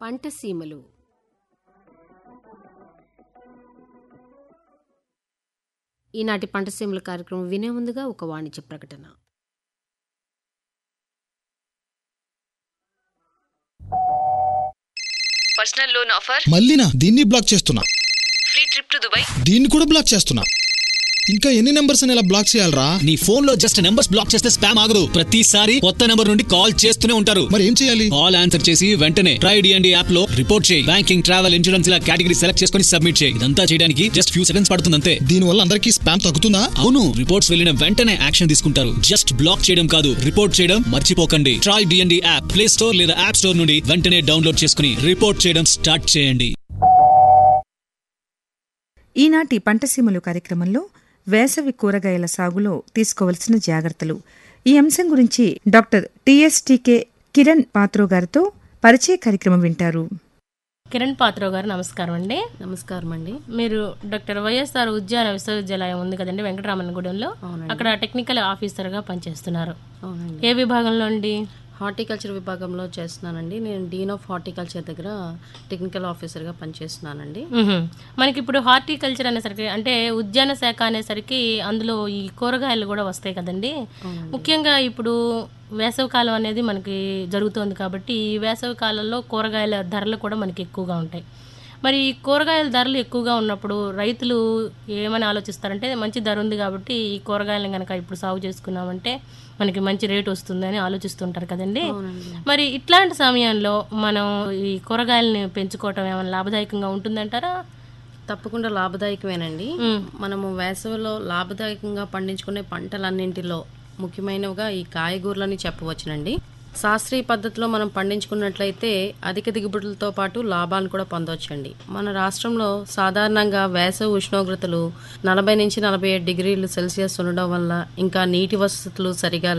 పంటసీమలు ఈనాటి పంటసీమల కార్యక్రమం వినే ముందుగా ఒక వాణిజ్య ప్రకటన పర్సనల్ లోన్ ఆఫర్ మళ్ళీనా దీన్ని బ్లాక్ చేస్తున్నా ఫ్రీ ట్రిప్ టు దుబాయ్ దీన్ని కూడా బ్లాక్ చేస్తున్నా ఇంకా ఎన్ని నెంబర్స్ ఇలా బ్లాక్ చేయాలరా నీ ఫోన్ లో జస్ట్ నెంబర్స్ బ్లాక్ చేస్తే స్పామ్ ఆగదు ప్రతిసారి కొత్త నెంబర్ నుండి కాల్ చేస్తూనే ఉంటారు మరి ఏం చేయాలి కాల్ ఆన్సర్ చేసి వెంటనే ట్రై డిఎండి యాప్ లో రిపోర్ట్ చేయి బ్యాంకింగ్ ట్రావెల్ ఇన్సూరెన్స్ ఇలా కేటగిరీ సెలెక్ట్ చేసుకుని సబ్మిట్ చేయి ఇదంతా చేయడానికి జస్ట్ ఫ్యూ సెకండ్స్ పడుతుంది అంతే దీని వల్ల అందరికీ స్పామ్ తగ్గుతుందా అవును రిపోర్ట్స్ వెళ్ళిన వెంటనే యాక్షన్ తీసుకుంటారు జస్ట్ బ్లాక్ చేయడం కాదు రిపోర్ట్ చేయడం మర్చిపోకండి TRAI DND app play store లేదా యాప్ స్టోర్ నుండి వెంటనే డౌన్లోడ్ చేసుకుని రిపోర్ట్ చేయడం స్టార్ట్ చేయండి ఈనాటి పంటసీమలు కార్యక్రమంలో వేసవి కూరగాయల సాగులో తీసుకోవలసిన జాగ్రత్తలు ఈ అంశం గురించి డాక్టర్ టిఎస్టికే కిరణ్ పాత్రో గారితో పరిచయ కార్యక్రమం వింటారు కిరణ్ పాత్రో గారు నమస్కారం అండి నమస్కారం అండి మీరు డాక్టర్ వైఎస్ఆర్ ఉద్యాన విశ్వవిద్యాలయం ఉంది కదండి వెంకటరామన్నగూడెంలో అక్కడ టెక్నికల్ ఆఫీసర్గా పనిచేస్తున్నారు అవునండి ఏ విభాగంలో అండి హార్టికల్చర్ విభాగంలో చేస్తున్నానండి నేను డీన్ ఆఫ్ హార్టికల్చర్ దగ్గర టెక్నికల్ ఆఫీసర్గా పనిచేస్తున్నానండి మ్హూ. మనకి ఇప్పుడు హార్టికల్చర్ అనేసరికి అంటే ఉద్యాన శాఖ అనేసరికి అందులో ఈ కూరగాయలు కూడా వస్తాయి కదండి ముఖ్యంగా ఇప్పుడు వేసవికాలం అనేది మనకి జరుగుతోంది కాబట్టి ఈ వేసవి కాలంలో కూరగాయల ధరలు కూడా మనకి ఎక్కువగా ఉంటాయి మరి ఈ కూరగాయల ధరలు ఎక్కువగా ఉన్నప్పుడు రైతులు ఏమని ఆలోచిస్తారంటే మంచి ధర ఉంది కాబట్టి ఈ కూరగాయలను కనుక ఇప్పుడు సాగు చేసుకున్నామంటే మనకి మంచి రేట్ వస్తుందని ఆలోచిస్తుంటారు కదండి మరి ఇట్లాంటి సమయంలో మనం ఈ కూరగాయలని పెంచుకోవటం ఏమైనా లాభదాయకంగా ఉంటుందంటారా తప్పకుండా లాభదాయకమేనండి మనము వేసవిలో లాభదాయకంగా పండించుకునే పంటలన్నింటిలో ముఖ్యమైనవిగా ఈ కాయగూరలని చెప్పవచ్చునండి శాస్త్రీయ పద్ధతిలో మనం పండించుకున్నట్లయితే అధిక దిగుబడులతో పాటు లాభాలను కూడా పొందవచ్చండి మన రాష్ట్రంలో సాధారణంగా వేసవి ఉష్ణోగ్రతలు నలభై నుంచి నలభై ఏడు డిగ్రీలు సెల్సియస్ ఉండడం వల్ల ఇంకా నీటి వసతులు సరిగా